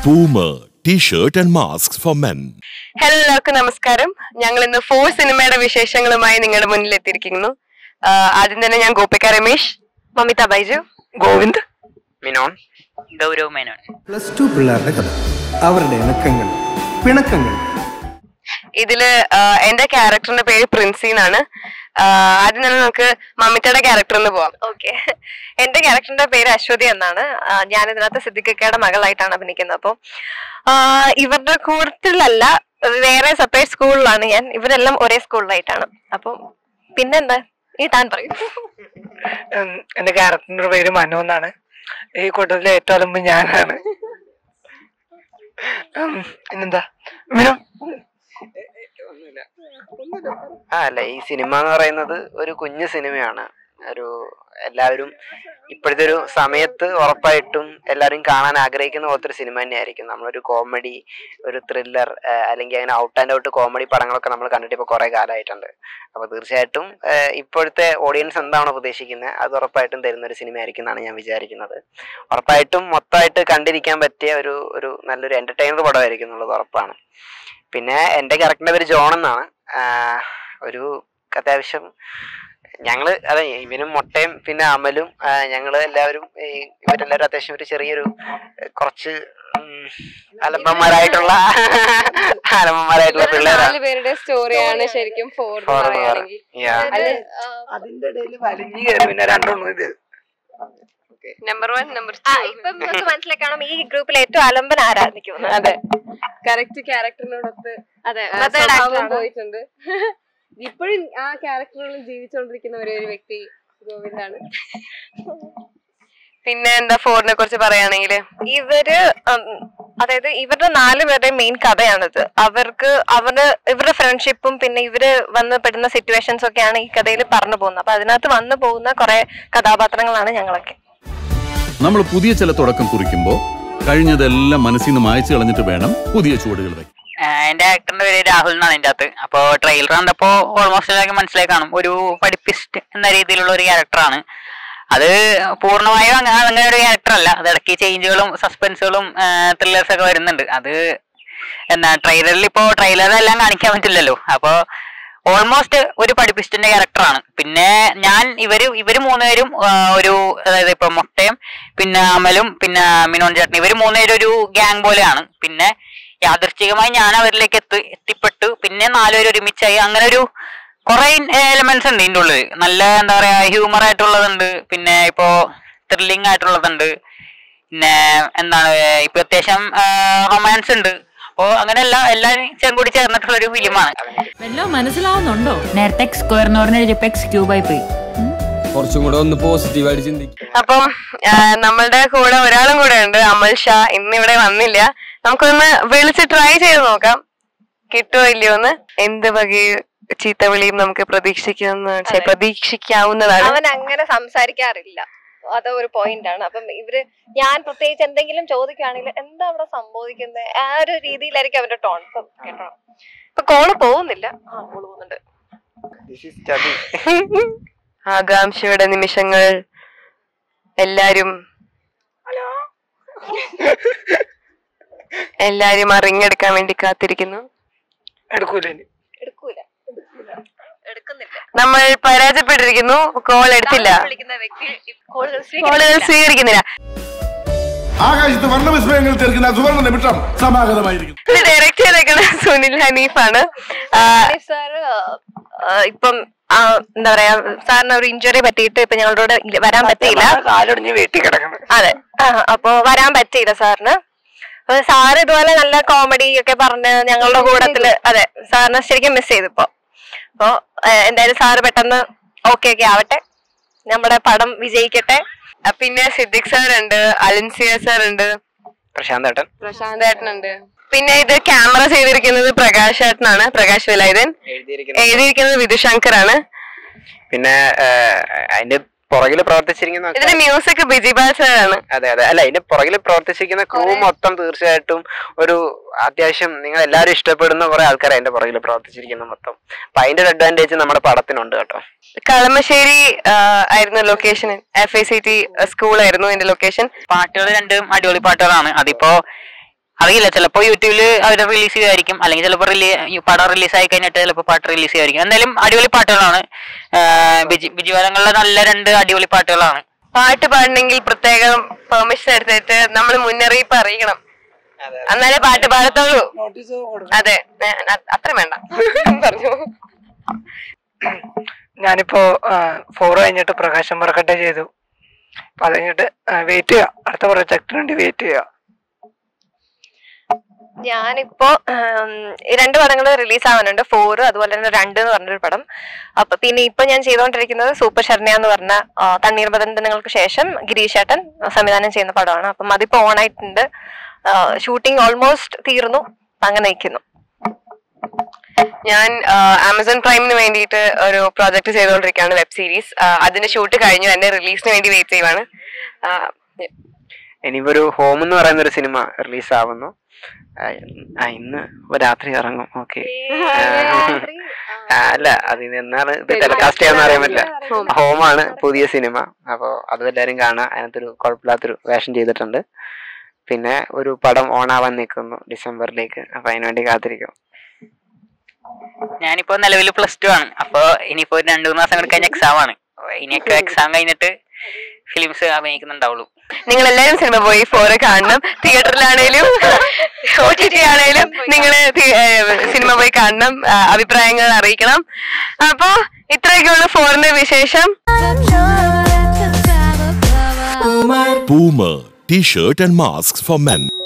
Boomer T-shirt and masks for men. Hello എല്ലാവർക്കും നമസ്കാരം ഞങ്ങൾ ഇന്ന് ഫോർ സിനിമയുടെ വിശേഷങ്ങളുമായി നിങ്ങളുടെ മുന്നിൽ എത്തിയിരിക്കുന്നു ആ, ആദ്യം തന്നെ ഞാൻ ഗോപിക രമേശ് മമിത ബൈജു ഗോവിന്ദ് മിനോൺ ഗൗരവ് മേനോൻ പ്ലസ് ടു പിള്ളേരുടെ കഥ അവരുടെ ഇണക്കങ്ങൾ പിണക്കങ്ങൾ ഇതില് ആ, എന്റെ ക്യാരക്ടറിന്റെ പേര് പ്രിൻസി എന്നാണ് ആ, ആദ്യം തന്നെ നമുക്ക് മമിതയുടെ ക്യാരക്ടറിൽ പോവാം ഓക്കെ എന്റെ ക്യാരക്ടറിന്റെ പേര് അശ്വതി എന്നാണ് ആ, ഞാൻ ഇതിനകത്ത് സിദ്ദിഖക്കയുടെ മകളായിട്ടാണ് അഭിനയിക്കുന്നത് അപ്പോൾ ഇവരുടെ കൂട്ടത്തിലല്ല വേറെ സെപ്പറേറ്റ് സ്കൂളിലാണ് ഞാൻ ഇവരെല്ലാം ഒരേ സ്കൂളിലായിട്ടാണ് അപ്പം പിന്നെന്താ ഈ താൻ പറയും ഉം, എന്റെ ക്യാരക്ടറിന്റെ പേര് മനു എന്നാണ് ഈ കൂട്ടത്തിലെ ഏറ്റവും അലമ്പ് ഞാനാണ് ഉം, പിന്നെന്താ മിനു ആ അല്ല ഈ സിനിമ എന്ന് പറയുന്നത് ഒരു കുഞ്ഞു സിനിമയാണ് ഒരു എല്ലാവരും ഇപ്പോഴത്തെ ഒരു സമയത്ത് ഉറപ്പായിട്ടും എല്ലാവരും കാണാൻ ആഗ്രഹിക്കുന്ന പോലത്തെ ഒരു സിനിമ തന്നെയായിരിക്കും നമ്മളൊരു കോമഡി ഒരു ത്രില്ലർ അല്ലെങ്കിൽ അങ്ങനെ ഔട്ട് ആൻഡ് ഔട്ട് കോമഡി പടങ്ങളൊക്കെ നമ്മൾ കണ്ടിട്ട് ഇപ്പോൾ കുറേ കാലമായിട്ടുണ്ട് അപ്പോൾ തീർച്ചയായിട്ടും ആ, ഇപ്പോഴത്തെ ഓഡിയൻസ് എന്താണോ പ്രതീക്ഷിക്കുന്നത് അത് ഉറപ്പായിട്ടും തരുന്ന ഒരു സിനിമ ആയിരിക്കും എന്നാണ് ഞാൻ വിചാരിക്കുന്നത് ഉറപ്പായിട്ടും മൊത്തമായിട്ട് കണ്ടിരിക്കാൻ പറ്റിയ ഒരു ഒരു നല്ലൊരു എന്റർടൈനർ പടമായിരിക്കും എന്നുള്ളത് ഉറപ്പാണ് പിന്നെ എൻ്റെ ക്യാരക്ടറിന്റെ പേര് ജോൺ എന്നാണ് ആഹ് ഒരു അത്യാവശ്യം ഞങ്ങള് അതെ ഇവനും മൊട്ടയും പിന്നെ അമലും ആഹ് ഞങ്ങള് എല്ലാവരും ഈ ഇവരെല്ലാവരും അത്യാവശ്യം ഒരു ചെറിയൊരു ഏഹ് കുറച്ച് ഉം, അലമ്പന്മാരായിട്ടുള്ള അലമ്പന്മാരായിട്ടുള്ള പിള്ളേരാണ് നാല് പേരുടെ സ്റ്റോറിയാണ് ശരിക്കും ഫോർ എന്ന് Four എന്ന് പറയുകയാണെങ്കിൽ Yeah. അല്ലെ അതിന്റെ ഇടയിൽ വലിഞ്ഞു കയറി പിന്നെ രണ്ടെണ്ണം ഇത് നമ്പർ വൺ നമ്പർ ആ ഇപ്പം നമുക്ക് മനസ്സിലാക്കണം ഈ ഗ്രൂപ്പിൽ ഏറ്റവും അലമ്പൻ ആരാ നിൽക്കുന്നത് അതെ കറക്റ്റ് ക്യാരക്ടറിനോടൊത്ത് അതെ ആ, method സ്വഭാവം actor ആണ്. പോയിട്ടുണ്ട് ഇപ്പോഴും ആ ക്യാരക്ടറുകളിൽ ജീവിച്ചുകൊണ്ടിരിക്കുന്ന ഒരേ ഒരു വ്യക്തി ഗോവിന്ദാണ് പിന്നെ എന്താ ഫോറിനെ കുറിച്ച് പറയുകയാണെങ്കിൽ ഇവര് ഉം, അതായത് ഇവരുടെ നാല് പേരുടെ മെയിൻ കഥയാണിത് അവർക്ക് അവരുടെ ഇവരുടെ ഫ്രണ്ട്ഷിപ്പും പിന്നെ ഇവര് വന്ന് പെടുന്ന സിറ്റുവേഷൻസ് ഒക്കെയാണ് ഈ കഥയിൽ പറഞ്ഞു പോകുന്നത് അപ്പൊ അതിനകത്ത് വന്നു പോകുന്ന കുറെ കഥാപാത്രങ്ങളാണ് ഞങ്ങളൊക്കെ നമ്മൾ പുതിയ ചില തുടക്കം കുറിക്കുമ്പോൾ കഴിഞ്ഞതെല്ലാം മനസ്സിൽ നിന്ന് മായച്ചു കളഞ്ഞിട്ട് വേണം പുതിയ ചുവടുകൾ വയ്ക്കാൻ എന്റെ ആക്ടറിന്റെ പേര് രാഹുൽ എന്നാണ് ഇതിന്റെ അകത്ത് അപ്പോ ട്രെയിലർ കണ്ടപ്പോ ഓൾമോസ്റ്റ് എല്ലാവർക്കും മനസ്സിലായി കാണും ഒരു പഠിപ്പിസ്റ്റ് എന്ന രീതിയിലുള്ള ഒരു ക്യാരക്ടറാണ് അത് പൂർണ്ണമായും അങ്ങനെ അങ്ങനെ ഒരു ക്യാരക്ടർ അല്ല അത് ഇടയ്ക്ക് ചേഞ്ചുകളും സസ്പെൻസുകളും ത്രില്ലേഴ്സ് ഒക്കെ വരുന്നുണ്ട് അത് എന്നാ ട്രെയിലറിൽ ഇപ്പോ ട്രെയിലറെല്ലാം കാണിക്കാൻ പറ്റില്ലല്ലോ അപ്പോ ഓൾമോസ്റ്റ് ഒരു പഠിപ്പിസ്റ്റിന്റെ ക്യാരക്ടറാണ് പിന്നെ ഞാൻ ഇവര് ഇവര് മൂന്നുപേരും ആ, ഒരു അതായത് ഇപ്പൊ മൊട്ടയും പിന്നെ അമലും പിന്നെ മിനോൻ ചേട്ടൻ ഇവര് മൂന്നുപേരും ഒരു ഗ്യാങ് പോലെയാണ് പിന്നെ യാദൃശ്ചികമായി ഞാൻ അവരിലേക്ക് എത്തി എത്തിപ്പെട്ടു പിന്നെ നാലുപേരും ഒരുമിച്ചായി അങ്ങനെ ഒരു കുറെ എലമെന്റ്സ് ഉണ്ട് ഇതിന്റെ ഉള്ളിൽ നല്ല എന്താ പറയാ ഹ്യൂമർ ആയിട്ടുള്ളതുണ്ട് പിന്നെ ഇപ്പോ ത്രില്ലിംഗ് ആയിട്ടുള്ളതുണ്ട് പിന്നെ എന്താണ് ഇപ്പൊ അത്യാവശ്യം റൊമാൻസ് ഉണ്ട് അപ്പോ അങ്ങനെ എല്ലാ എല്ലാരും കൂടി ചേർന്നിട്ടുള്ള ഒരു ഫിലിമാണ് വല്ലതും മനസ്സിലാവുന്നുണ്ടോ നേരത്തെ എക്സ് സ്ക്വയർ എന്ന് പറഞ്ഞ എഴുതിയപ്പോ എക്സ് ക്യൂബായി പോയി കുറച്ചും കൂടെ ഒന്ന് പോസിറ്റീവായിട്ട് ചിന്തിക്കും അപ്പം ആ, നമ്മളുടെ കൂടെ ഒരാളും കൂടെ ഉണ്ട് അമൽ ഷാ ഇന്ന് ഇവിടെ വന്നില്ല നമുക്കൊന്ന് വിളിച്ച് ട്രൈ ചെയ്ത് നോക്കാം കിട്ടുമോ ഇല്ലയോ എന്ന് എന്ത് വകை ചീത്ത വിളിയും നമുക്ക് പ്രതീക്ഷിക്കുന്ന ഛെ, പ്രതീക്ഷിക്കാവുന്നതാണ് അവൻ അങ്ങനെ സംസാരിക്കാറില്ല അത് ഒരു പോയിന്റ് ആണ് അപ്പം ഇവര് ഞാൻ പ്രത്യേകിച്ച് എന്തെങ്കിലും ചോദിക്കുകയാണെങ്കിൽ എന്താ അവിടെ സംഭവിക്കുന്നത് ആ ഒരു രീതിയിലായിരിക്കും അവന്റെ ടോൺ ഇപ്പം കേട്ടോ ഇപ്പൊ കോള് പോകുന്നില്ല ആ കോള് പോകുന്നുണ്ട് This is study. ആകാംക്ഷയുടെ നിമിഷങ്ങൾ എല്ലാരും എല്ലാരും ആ റിങ് എടുക്കാൻ വേണ്ടി കാത്തിരിക്കുന്നു എടുക്കൂല ഇനി എടുക്കൂല എടുക്കുന്നില്ല നമ്മൾ പരാജയപ്പെട്ടിരിക്കുന്നു കോൾ എടുത്തില്ല വിളിക്കുന്ന വ്യക്തി കോളുകൾ കോളുകൾ സ്വീകരിക്കുന്നില്ല ആകാശത്ത് വർണ്ണവിസ്മയങ്ങൾ തീർക്കുന്ന സുവർണ നിമിഷം സമാഗതമായിരിക്കുന്നു ഇത് ഡയറക്റ്റ് ചെയ്തേക്കുന്ന സുനിൽ ഹനീഫാണ് ആ, സാറ് ഇപ്പം ആ, എന്താ പറയാ സാറിന് ഒരു ഇഞ്ചുറി പറ്റിയിട്ട് ഇപ്പൊ ഞങ്ങളുടെ കൂടെ ഇല്ല- വരാൻ പറ്റിയില്ല കാലൊടിഞ്ഞ് വീട്ടിൽ കിടക്കണം അതെ ആ, അപ്പൊ വരാൻ പറ്റിയില്ല സാറിന് അപ്പൊ സാറ് ഇതുപോലെ നല്ല കോമഡി ഒക്കെ പറഞ്ഞ് ഞങ്ങളുടെ കൂടത്തില് അതെ സാറിന് ശരിക്കും മിസ് ചെയ്തു ഇപ്പൊ അപ്പൊ ഏ, എന്തായാലും സാറ് പെട്ടെന്ന് ഓക്കെ ഒക്കെ ആവട്ടെ നമ്മുടെ പടം വിജയിക്കട്ടെ ആ, പിന്നെ സിദ്ദിഖ് സാർ ഉണ്ട് അലിൻസിയ സാർ ഉണ്ട് പ്രശാന്ത് ഏട്ടൻ പ്രശാന്ത് ഏട്ടനുണ്ട് പിന്നെ ഇത് ക്യാമറ ചെയ്തിരിക്കുന്നത് പ്രകാശ് ഏട്ടനാണ് പ്രകാശ് വിലായുധൻ എഴുതിയിരിക്കുന്നത് എഴുതിയിരിക്കുന്നത് വിധുശങ്കർ ആണ് പിന്നെ ആഹ് അതിന്റെ പുറകിൽ പ്രവർത്തിച്ചിരിക്കുന്ന ഇതിന്റെ മ്യൂസിക് ബിജിബാൽ സാർ ആണ് അതെ അതെ അല്ല ഇതിന്റെ പുറകിൽ പ്രവർത്തിച്ചിരിക്കുന്ന ക്രൂ മൊത്തം തീർച്ചയായിട്ടും ഒരു അത്യാവശ്യം നിങ്ങൾ എല്ലാവരും ഇഷ്ടപ്പെടുന്ന കുറെ ആൾക്കാർ അതിന്റെ പുറകിൽ പ്രവർത്തിച്ചിരിക്കുന്ന മൊത്തം അപ്പൊ അതിന്റെ ഒരു അഡ്വാൻറ്റേജ് നമ്മുടെ പടത്തിനുണ്ട് കേട്ടോ കളമശ്ശേരി ആ, ആയിരുന്നു location F I C T സ്കൂളായിരുന്നു എന്റെ ലൊക്കേഷൻ പാട്ടുകൾ രണ്ടും അടിപൊളി പാട്ടുകളാണ് അതിപ്പോ അറിയില്ല ചിലപ്പോൾ യൂട്യൂബിൽ അവർ റിലീസ് ചെയ്യുമായിരിക്കും അല്ലെങ്കിൽ ചിലപ്പോൾ റിലീ പടം റിലീസ് ആയി കഴിഞ്ഞിട്ട് ചിലപ്പോൾ പാട്ട് റിലീസ് ചെയ്യുമായിരിക്കും എന്തായാലും അടിപൊളി പാട്ടുകളാണ് ആ, ബിജി ബിജുവാലങ്ങളുടെ നല്ല രണ്ട് അടിപൊളി പാട്ടുകളാണ് പാട്ട് പാടണമെങ്കിൽ പ്രത്യേകം പെർമിഷൻ എടുത്തിട്ട് നമ്മൾ മുന്നറിയിപ്പ് അറിയിക്കണം എന്നാലേ പാട്ട് പാടത്തുള്ളൂ അതെ ഏ, അ- അത്ര വേണ്ട പറഞ്ഞു ഞാനിപ്പോ ഫോർ കഴിഞ്ഞിട്ട് പ്രകാശം പറക്കട്ടെ ചെയ്തു അപ്പൊ അത് കഴിഞ്ഞിട്ട് വെയിറ്റ് ചെയ്യുക അടുത്ത പ്രൊജക്ടിന് വേണ്ടി വെയിറ്റ് ചെയ്യുക ഞാനിപ്പോ ഉം, ഈ രണ്ട് പടങ്ങൾ റിലീസ് ആവാനുണ്ട് ഫോർ അതുപോലെ തന്നെ രണ്ട് എന്ന് പറഞ്ഞൊരു പടം അപ്പൊ പിന്നെ ഇപ്പൊ ഞാൻ ചെയ്തുകൊണ്ടിരിക്കുന്നത് സൂപ്പർ ശരണ്യ എന്ന് പറഞ്ഞ ആ, തണ്ണീർമതൻ ദിനങ്ങൾക്ക് ശേഷം ഗിരീഷ് ഏട്ടൻ സംവിധാനം ചെയ്യുന്ന പടമാണ് അപ്പം അതിപ്പോ ഓൺ ആയിട്ടുണ്ട് ഷൂട്ടിംഗ് ഓൾമോസ്റ്റ് തീർന്നു അങ്ങനെ നിൽക്കുന്നു ഞാൻ ആമസോൺ പ്രൈമിന് വേണ്ടിയിട്ട് ഒരു പ്രോജക്റ്റ് ചെയ്തുകൊണ്ടിരിക്കുകയാണ് വെബ് സീരീസ് അതിന്റെ ഷൂട്ട് കഴിഞ്ഞു എന്റെ റിലീസിന് വേണ്ടി വെയിറ്റ് ചെയ്യുവാണ് ആ, ഇനിയിപ്പോ ഒരു ഹോം എന്ന് പറയുന്ന ഒരു സിനിമ റിലീസ് ആവുന്നു ആ, ആ, ഇന്ന് രാത്രി ഇറങ്ങും ഓക്കെ അല്ല അത് ഇന്ന് എന്നാണ് ഇത് ടെലികാസ്റ്റ് ചെയ്യാന്ന് അറിയാൻ പറ്റില്ല ഹോമാണ് പുതിയ സിനിമ അപ്പോൾ അതും എല്ലാവരും കാണാം അതിനകത്തൊരു കുഴപ്പമില്ലാത്തൊരു വേഷം ചെയ്തിട്ടുണ്ട് പിന്നെ ഒരു പടം ഓണാവാൻ നിൽക്കുന്നു ഡിസംബറിലേക്ക് അപ്പൊ അതിനുവേണ്ടി കാത്തിരിക്കും ഞാനിപ്പോ നിലവിൽ പ്ലസ് ടു ആണ് അപ്പൊ ഇനിയിപ്പോ ഒരു രണ്ടു മൂന്ന് മാസം കൂടി കഴിഞ്ഞ എക്സാം ആണ് അപ്പൊ ഇനിയൊക്കെ എക്സാം കഴിഞ്ഞിട്ട് ഫിലിംസ് അഭിനയിക്കുന്നുണ്ടാവുള്ളൂ നിങ്ങൾ എല്ലാവരും സിനിമ പോയി ഫോറ് കാണണം തിയേറ്ററിലാണേലും ഒ ടി ടി ആണേലും നിങ്ങൾ സിനിമ പോയി കാണണം ആ, അഭിപ്രായങ്ങൾ അറിയിക്കണം അപ്പോ ഇത്രയൊക്കെയുള്ള ഫോറിന്റെ വിശേഷം Boomer T-shirt and masks for men.